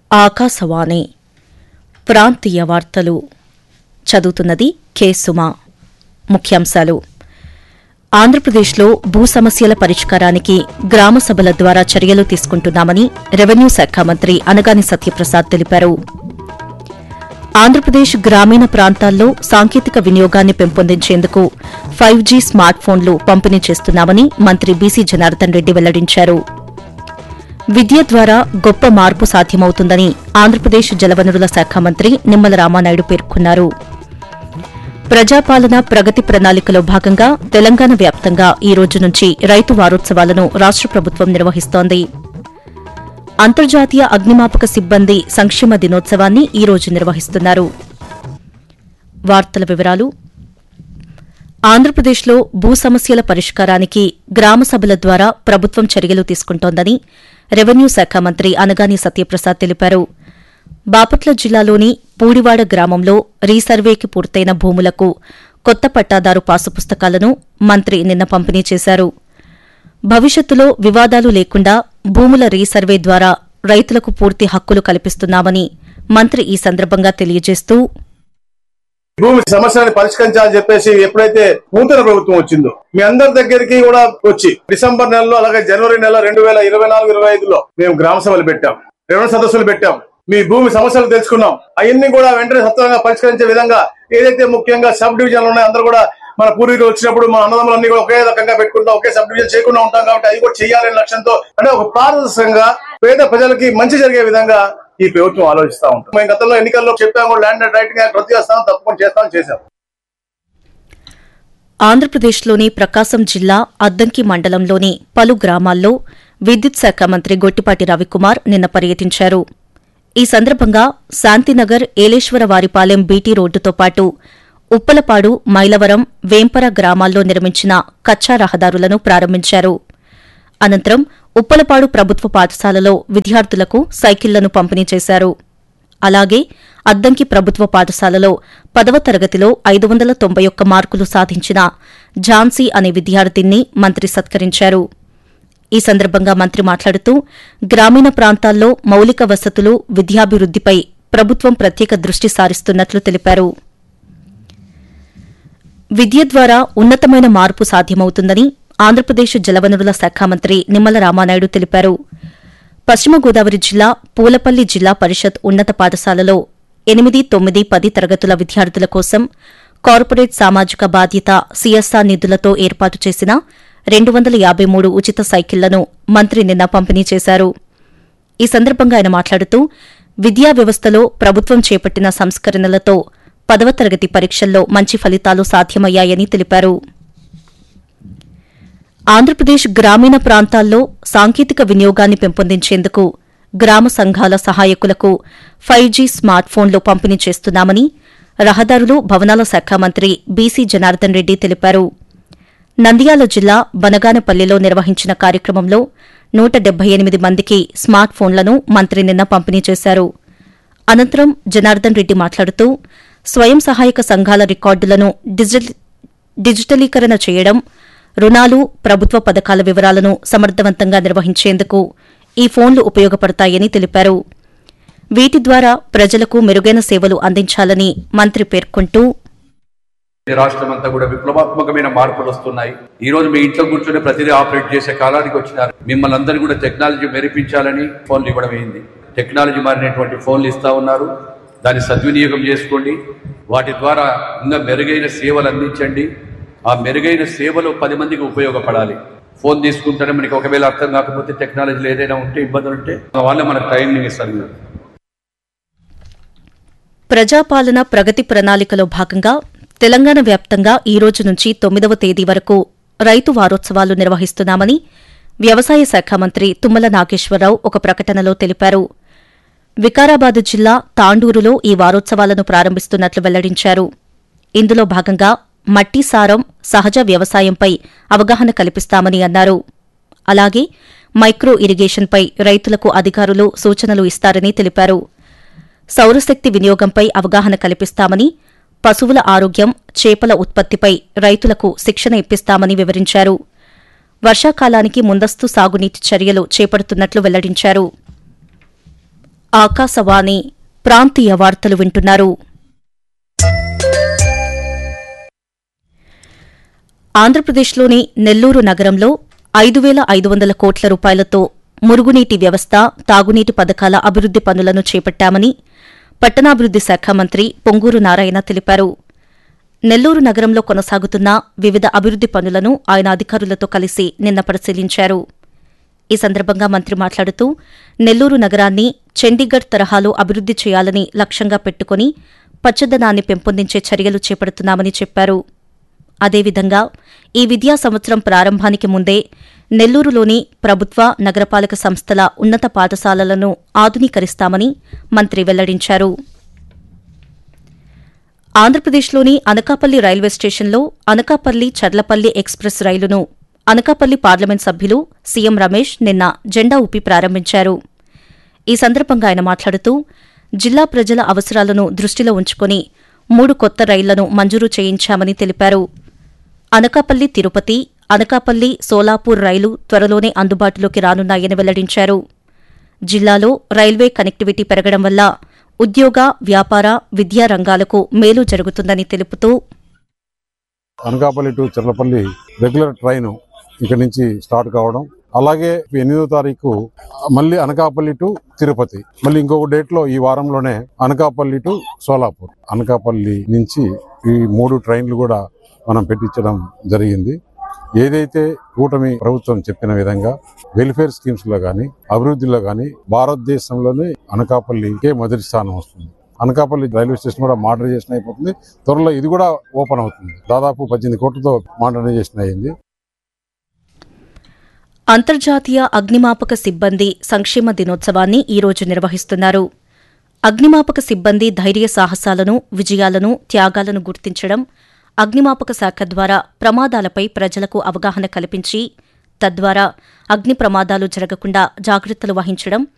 ఆకాశవాణి ప్రాంతీయ వార్తలు చదువుతున్నది కె సుమా ముఖ్యాంశాలు ఆంధ్రప్రదేశ్లో భూ సమస్యల పరిష్కారానికి గ్రామ సభల ద్వారా చర్యలు తీసుకుంటున్నామని రెవెన్యూ శాఖ మంత్రి అనగాని సత్యప్రసాద్ తెలిపారు ఆంధ్రప్రదేశ్ గ్రామీణ ప్రాంతాల్లో సాంకేతిక వినియోగాన్ని పెంపొందించేందుకు ఫైవ్ జీ స్మార్ట్ ఫోన్లు పంపిణీ చేస్తున్నామని మంత్రి బీసీ జనార్దన్ రెడ్డి వెల్లడించారు విద్య ద్వారా గొప్ప మార్పు సాధ్యమవుతుందని ఆంధ్రప్రదేశ్ జలవనరుల శాఖ మంత్రి నిమ్మల రామానాయుడు పేర్కొన్నారు ప్రజాపాలన ప్రగతి ప్రణాళికలో భాగంగా తెలంగాణ వ్యాప్తంగా ఈ రోజు నుంచి రైతు వారోత్సవాలను రాష్ట ప్రభుత్వం నిర్వహిస్తోంది అంతర్జాతీయ అగ్నిమాపక సిబ్బంది సంక్షేమ దినోత్సవాన్ని ఈ రోజు నిర్వహిస్తున్నారు వార్తల వివరాలు ఆంధ్రప్రదేశ్లో భూ సమస్యల పరిష్కారానికి గ్రామ సభల ద్వారా ప్రభుత్వం చర్యలు తీసుకుంటోందని రెవెన్యూ శాఖ మంత్రి అనగాని సత్యప్రసాద్ తెలిపారు బాపట్ల జిల్లాలోని పూడివాడ గ్రామంలో రీసర్వేకి పూర్తయిన భూములకు కొత్త పట్టాదారు పాసు పుస్తకాలను మంత్రి నిన్న పంపిణీ చేశారు భవిష్యత్తులో వివాదాలు లేకుండా భూముల రీసర్వే ద్వారా రైతులకు పూర్తి హక్కులు కల్పిస్తున్నామని మంత్రి ఈ సందర్భంగా తెలియజేస్తూ భూమి సమస్యలను పరిష్కరించాలని చెప్పేసి ఎప్పుడైతే నూతన ప్రభుత్వం వచ్చిందో మీ అందరి దగ్గరికి కూడా వచ్చి డిసెంబర్ నెలలో అలాగే జనవరి నెల రెండు వేల ఇరవై నాలుగు ఇరవై ఐదులో మేము గ్రామ సభలు పెట్టాం రెవెన్యూ సదస్సులు పెట్టాం మీ భూమి సమస్యలు తెలుసుకున్నాం అవన్నీ కూడా వెంటనే సత్వరంగా పరిష్కరించే విధంగా ఏదైతే ముఖ్యంగా సబ్ డివిజన్లు ఉన్నాయో అందరూ కూడా మన పూర్వీకులు వచ్చినప్పుడు మన అన్నదమ్ములన్నీ కూడా ఒకే రకంగా పెట్టుకుంటాం ఒకే సబ్ డివిజన్ చేయకుండా ఉంటాం కాబట్టి అది కూడా చేయాలనే లక్ష్యంతో అంటే ఒక పారదర్శకంగా పేద ప్రజలకి మంచి జరిగే విధంగా ఈ ప్రభుత్వం ఆలోచిస్తా ఉంటాం మేము గతంలో ఎన్నికల్లో చెప్పాము ల్యాండ్ అండ్ రైటింగ్ యాక్ట్ రద్దు చేస్తాం తప్పకుండా చేస్తామని చేశాం ఆంధ్రప్రదేశ్లోని ప్రకాశం జిల్లా అద్దంకి మండలంలోని పలు గ్రామాల్లో విద్యుత్ శాఖ మంత్రి గొట్టిపాటి రవికుమార్ నిన్న పర్యటించారు ఈ సందర్భంగా శాంతినగర్ ఏలేశ్వరవారిపాలెం బీటీ రోడ్డుతో పాటు ఉప్పలపాడు మైలవరం వేంపర గ్రామాల్లో నిర్మించిన కచ్చా రహదారులను ప్రారంభించారు అనంతరం ఉప్పలపాడు ప్రభుత్వ పాఠశాలలో విద్యార్థులకు సైకిళ్లను పంపిణీ చేశారు అలాగే అద్దంకి ప్రభుత్వ పాఠశాలలో పదవ తరగతిలో ఐదు వందల తొంభై ఒక్క మార్కులు సాధించిన ఝాన్సీ అనే విద్యార్థిని మంత్రి సత్కరించారు ఈ సందర్భంగా మంత్రి మాట్లాడుతూ గ్రామీణ ప్రాంతాల్లో మౌలిక వసతులు విద్యాభివృద్దిపై ప్రభుత్వం ప్రత్యేక దృష్టి సారిస్తున్నట్లు తెలిపారు విద్య ద్వారా ఉన్నతమైన మార్పు సాధ్యమవుతుందని ఆంధ్రప్రదేశ్ జలవనరుల శాఖ మంత్రి నిమ్మల రామానాయుడు తెలిపారు పశ్చిమ గోదావరి జిల్లా పూలపల్లి జిల్లా పరిషత్ ఉన్నత పాఠశాలలో ఎనిమిది తొమ్మిది పది తరగతుల విద్యార్థుల కోసం కార్పొరేట్ సామాజిక బాధ్యత సీఎస్ఆర్ నిధులతో ఏర్పాటు చేసిన రెండు వందల యాబై మూడు ఉచిత సైకిళ్లను మంత్రి నిన్న పంపిణీ చేశారు ఈ సందర్భంగా ఆయన మాట్లాడుతూ విద్యా వ్యవస్థలో ప్రభుత్వం చేపట్టిన సంస్కరణలతో పదవ తరగతి పరీక్షల్లో మంచి ఫలితాలు సాధ్యమయ్యాయని తెలిపారు ఆంధ్రప్రదేశ్ గ్రామీణ ప్రాంతాల్లో సాంకేతిక వినియోగాన్ని పెంపొందించేందుకు గ్రామ సంఘాల సహాయకులకు ఫైవ్ జీ స్మార్ట్ ఫోన్లు పంపిణీ చేస్తున్నామని రహదారులు భవనాల శాఖ మంత్రి బీసీ జనార్దన్ రెడ్డి తెలిపారు నంద్యాల జిల్లా బనగానపల్లిలో నిర్వహించిన కార్యక్రమంలో నూట డెబ్బై ఎనిమిది మందికి స్మార్ట్ ఫోన్లను మంత్రి నిన్న పంపిణీ చేశారు అనంతరం జనార్దన్ రెడ్డి మాట్లాడుతూ స్వయం సహాయక సంఘాల రికార్డులను డిజిటల్ డిజిటలీకరణ చేయడం రుణాలు ప్రభుత్వ పథకాల వివరాలను సమర్థవంతంగా నిర్వహించేందుకు ఈ ఫోన్లు ఉపయోగపడతాయని తెలిపారు వీటి ద్వారా ప్రజలకు మెరుగైన సేవలు అందించాలని మంత్రి పేర్కొంటూ ఈ రాష్ట్రం అంతా కూడా విప్లవాత్మకమైన మార్పులు వస్తున్నాయి ఈ రోజు మీ ఇంట్లో కూర్చొని ప్రతిదీ ఆపరేట్ చేసే కాలానికి వచ్చినారు మిమ్మల్ని అందరినీ కూడా టెక్నాలజీ మెరిపించాలని ఫోన్లు ఇవ్వడం అయింది టెక్నాలజీ మారినటువంటి ఫోన్లు ఇస్తా ఉన్నారు దాన్ని సద్వినియోగం చేసుకోండి వాటి ద్వారా ఇంకా మెరుగైన సేవలు అందించండి ఆ మెరుగైన సేవలు పది మందికి ఉపయోగపడాలి ఫోన్ తీసుకుంటేనే మనకి ఒకవేళ అర్థం కాకపోతే టెక్నాలజీలో ఏదైనా ఉంటే ఇబ్బందులు ఉంటే వాళ్ళే మనకు ట్రైనింగ్ ఇస్తారు ప్రజాపాలన ప్రగతి ప్రణాళికలో భాగంగా తెలంగాణ వ్యాప్తంగా ఈ రోజు నుంచి తొమ్మిదవ తేదీ వరకు రైతు వారోత్సవాలు నిర్వహిస్తున్నామని వ్యవసాయ శాఖ మంత్రి తుమ్మల నాగేశ్వరరావు ఒక ప్రకటనలో తెలిపారు వికారాబాద్ జిల్లా తాండూరులో ఈ వారోత్సవాలను ప్రారంభిస్తున్నట్లు వెల్లడించారు ఇందులో భాగంగా మట్టి సారం సహజ వ్యవసాయంపై అవగాహన కల్పిస్తామని అన్నారు అలాగే మైక్రో ఇరిగేషన్పై రైతులకు అధికారులు సూచనలు ఇస్తారని తెలిపారు సౌరశక్తి వినియోగంపై అవగాహన కల్పిస్తామని పశువుల ఆరోగ్యం చేపల ఉత్పత్తిపై రైతులకు శిక్షణ ఇప్పిస్తామని వివరించారు వర్షాకాలానికి ముందస్తు సాగునీటి చర్యలు చేపడుతున్నట్లు వెల్లడించారు ఆకాశవాణి ప్రాంతీయ వార్తలు వింటున్నారు ఆంధ్రప్రదేశ్లోని నెల్లూరు నగరంలో ఐదు వేల ఐదు వందల కోట్ల రూపాయలతో మురుగునీటి వ్యవస్థ తాగునీటి పథకాల అభివృద్ది పనులను చేపట్టామని పట్టణాభివృద్ది శాఖ మంత్రి పొంగూరు నారాయణ తెలిపారు నెల్లూరు నగరంలో కొనసాగుతున్న వివిధ అభివృద్ది పనులను ఆయన అధికారులతో కలిసి నిన్న పరిశీలించారు ఈ సందర్భంగా మంత్రి మాట్లాడుతూ నెల్లూరు నగరాన్ని చండీగఢ్ తరహాలో అభివృద్ది చేయాలని లక్ష్యంగా పెట్టుకుని పచ్చదనాన్ని పెంపొందించే చర్యలు చేపడుతున్నామని చెప్పారు అదేవిధంగా ఈ విద్యా సంవత్సరం ప్రారంభానికి ముందే నెల్లూరులోని ప్రభుత్వ నగరపాలక సంస్థల ఉన్నత పాఠశాలలను ఆధునీకరిస్తామని మంత్రి వెల్లడించారు ఆంధ్రప్రదేశ్లోని అనకాపల్లి రైల్వే స్టేషన్లో అనకాపల్లి చర్లపల్లి ఎక్స్ప్రెస్ రైలును అనకాపల్లి పార్లమెంట్ సభ్యులు సీఎం రమేష్ నిన్న జెండా ఊపి ప్రారంభించారు ఈ సందర్భంగా ఆయన మాట్లాడుతూ జిల్లా ప్రజల అవసరాలను దృష్టిలో ఉంచుకుని మూడు కొత్త రైళ్లను మంజూరు చేయించామని తెలిపారు అనకాపల్లి తిరుపతి అనకాపల్లి సోలాపూర్ రైలు త్వరలోనే అందుబాటులోకి రానున్నాయని వెల్లడించారు జిల్లాలో రైల్వే కనెక్టివిటీ పెరగడం వల్ల ఉద్యోగ వ్యాపార విద్యా రంగాలకు మేలు జరుగుతుందని తెలుపుతూ Anakapalli to Cherlapalli regular train ఇక్కడ నుంచి స్టార్ట్ కావడం అలాగే ఎనిమిదో తారీఖు మళ్ళీ అనకాపల్లి టు తిరుపతి మళ్ళీ ఇంకొక డేట్ లో ఈ వారంలోనే అనకాపల్లి టు సోలాపూర్ అనకాపల్లి నుంచి ఈ మూడు ట్రైన్లు కూడా మనం పెట్టించడం జరిగింది ఏదైతే కూటమి ప్రభుత్వం చెప్పిన విధంగా వెల్ఫేర్ స్కీమ్స్ లో గానీ అభివృద్ధిలో గానీ భారతదేశంలోనే అనకాపల్లికే మొదటి స్థానం వస్తుంది అనకాపల్లి రైల్వే స్టేషన్ కూడా మోడర్నైజేషన్ అయిపోతుంది త్వరలో ఇది కూడా ఓపెన్ అవుతుంది దాదాపు పద్దెనిమిది కోట్లతో మోడర్నైజేషన్ అయింది అంతర్జాతీయ అగ్నిమాపక సిబ్బంది సంక్షేమ దినోత్సవాన్ని ఈ రోజు నిర్వహిస్తున్నారు అగ్నిమాపక సిబ్బంది ధైర్య సాహసాలను విజయాలను త్యాగాలను గుర్తించడం అగ్నిమాపక శాఖ ద్వారా ప్రమాదాలపై ప్రజలకు అవగాహన కల్పించి తద్వారా అగ్ని ప్రమాదాలు జరగకుండా జాగ్రత్తలు వహించడం